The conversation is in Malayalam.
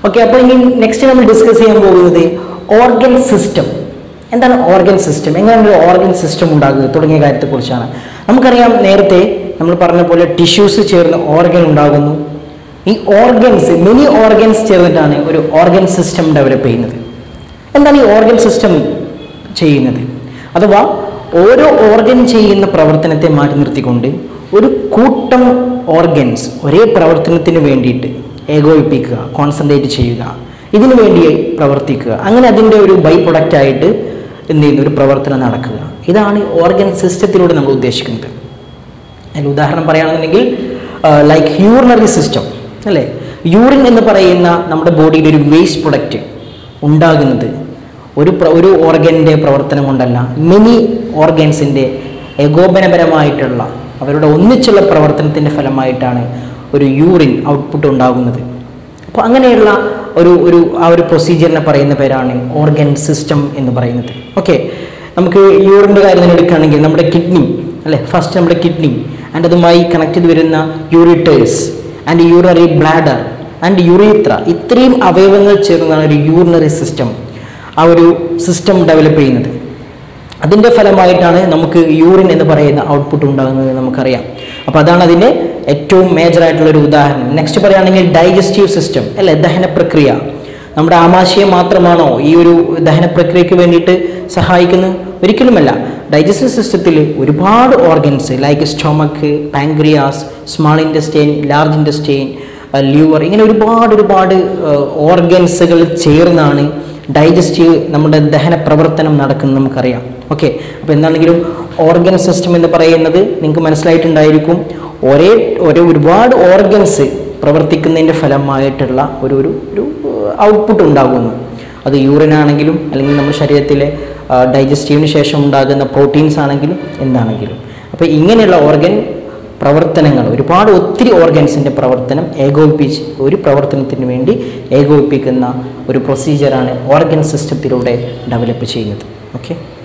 ഓക്കെ അപ്പോൾ ഇനി നെക്സ്റ്റ് നമ്മൾ ഡിസ്കസ് ചെയ്യാൻ പോകുന്നത് ഓർഗൻ സിസ്റ്റം എന്താണ് ഓർഗൻ സിസ്റ്റം എങ്ങനെയാണ് ഒരു ഓർഗൻ സിസ്റ്റം ഉണ്ടാകുന്നത് തുടങ്ങിയ കാര്യത്തെക്കുറിച്ചാണ് നമുക്കറിയാം നേരത്തെ നമ്മൾ പറഞ്ഞ പോലെ ടിഷ്യൂസ് ചേർന്ന് ഓർഗൻ ഉണ്ടാകുന്നു ഈ ഓർഗൻസ് മെനി ഓർഗൻസ് ചേർന്നിട്ടാണ് ഒരു ഓർഗൻ സിസ്റ്റം ഡെവലപ്പ് ചെയ്യുന്നത് എന്താണ് ഈ ഓർഗൻ സിസ്റ്റം ചെയ്യുന്നത് അഥവാ ഓരോ ഓർഗൻ ചെയ്യുന്ന പ്രവർത്തനത്തെ മാറ്റി നിർത്തിക്കൊണ്ട് ഒരു കൂട്ടം ഓർഗൻസ് ഒരേ പ്രവർത്തനത്തിന് വേണ്ടിയിട്ട് ഏകോപിപ്പിക്കുക കോൺസെൻട്രേറ്റ് ചെയ്യുക ഇതിനു വേണ്ടി പ്രവർത്തിക്കുക അങ്ങനെ അതിൻ്റെ ഒരു ബൈ പ്രൊഡക്റ്റ് ആയിട്ട് എന്ത് ചെയ്യുന്നു ഒരു പ്രവർത്തനം നടക്കുക ഇതാണ് ഓർഗൻ സിസ്റ്റത്തിലൂടെ നമ്മൾ ഉദ്ദേശിക്കുന്നത് അതിന് ഉദാഹരണം പറയുകയാണെന്നുണ്ടെങ്കിൽ ലൈക്ക് യൂറിനറി സിസ്റ്റം അല്ലേ യൂറിൻ എന്ന് പറയുന്ന നമ്മുടെ ബോഡിയുടെ ഒരു വേസ്റ്റ് പ്രൊഡക്റ്റ് ഉണ്ടാകുന്നത് ഒരു പ്ര- ഒരു ഓർഗൻ്റെ പ്രവർത്തനം കൊണ്ടല്ല മെനി ഓർഗൻസിൻ്റെ ഏകോപനപരമായിട്ടുള്ള അവരുടെ ഒന്നിച്ചുള്ള പ്രവർത്തനത്തിൻ്റെ ഫലമായിട്ടാണ് ഒരു യൂറിൻ ഔട്ട്പുട്ട് ഉണ്ടാകുന്നത് അപ്പോൾ അങ്ങനെയുള്ള ഒരു ഒരു ആ ഒരു പ്രൊസീജിയറിനെ പറയുന്ന പേരാണ് ഓർഗൻ സിസ്റ്റം എന്ന് പറയുന്നത് ഓക്കെ നമുക്ക് യൂറിൻ്റെ കാര്യം തന്നെ എടുക്കുകയാണെങ്കിൽ നമ്മുടെ കിഡ്നി അല്ലേ ഫസ്റ്റ് നമ്മുടെ കിഡ്നി ആൻഡ് അതുമായി കണക്ട് ചെയ്ത് വരുന്ന ureters and urinary bladder and urethra ഇത്രയും അവയവങ്ങൾ ചേർന്നതാണ് ഒരു യൂറിനറി സിസ്റ്റം ആ ഒരു സിസ്റ്റം ഡെവലപ്പ് ചെയ്യുന്നത് അതിൻ്റെ ഫലമായിട്ടാണ് നമുക്ക് യൂറിൻ എന്ന് പറയുന്ന ഔട്ട്പുട്ട് ഉണ്ടാകുന്നത് നമുക്കറിയാം അപ്പോൾ അതാണ് അതിൻ്റെ ഏറ്റവും മേജർ ആയിട്ടുള്ള ഒരു ഉദാഹരണം നെക്സ്റ്റ് പറയുകയാണെങ്കിൽ ഡൈജസ്റ്റീവ് സിസ്റ്റം അല്ലെ ദഹന പ്രക്രിയ നമ്മുടെ ആമാശയം മാത്രമാണോ ഈ ഒരു ദഹന പ്രക്രിയയ്ക്ക് വേണ്ടിയിട്ട് സഹായിക്കുന്നത് ഒരിക്കലുമല്ല ഡൈജസ്റ്റീവ് സിസ്റ്റത്തിൽ ഒരുപാട് organs like stomach pancreas small intestine large intestine liver ഇങ്ങനെ ഒരുപാട് ഒരുപാട് ഓർഗൻസുകൾ ചേർന്നാണ് ഡൈജസ്റ്റീവ് നമ്മുടെ ദഹന പ്രവർത്തനം നടക്കുന്നത് നമുക്കറിയാം ഓക്കെ അപ്പോൾ എന്താണെങ്കിലും ഓർഗൻ സിസ്റ്റം എന്ന് പറയുന്നത് നിങ്ങൾക്ക് മനസ്സിലായിട്ടുണ്ടായിരിക്കും ഒരേ ഒരേ ഒരുപാട് ഓർഗൻസ് പ്രവർത്തിക്കുന്നതിൻ്റെ ഫലമായിട്ടുള്ള ഒരു ഒരു ഒരു ഔട്ട്പുട്ട് ഉണ്ടാകുന്നു അത് യൂറിൻ ആണെങ്കിലും അല്ലെങ്കിൽ നമ്മുടെ ശരീരത്തിലെ ഡൈജസ്റ്റീവിന് ശേഷം ഉണ്ടാകുന്ന പ്രോട്ടീൻസ് ആണെങ്കിലും എന്താണെങ്കിലും അപ്പോൾ ഇങ്ങനെയുള്ള ഓർഗൻ പ്രവർത്തനങ്ങൾ ഒരുപാട് ഒത്തിരി ഓർഗൻസിൻ്റെ പ്രവർത്തനം ഏകോപിപ്പിച്ച് ഒരു പ്രവർത്തനത്തിന് വേണ്ടി ഏകോപിപ്പിക്കുന്ന ഒരു പ്രൊസീജിയറാണ് ഓർഗൻ സിസ്റ്റത്തിലൂടെ ഡെവലപ്പ് ചെയ്യുന്നത് ഓക്കെ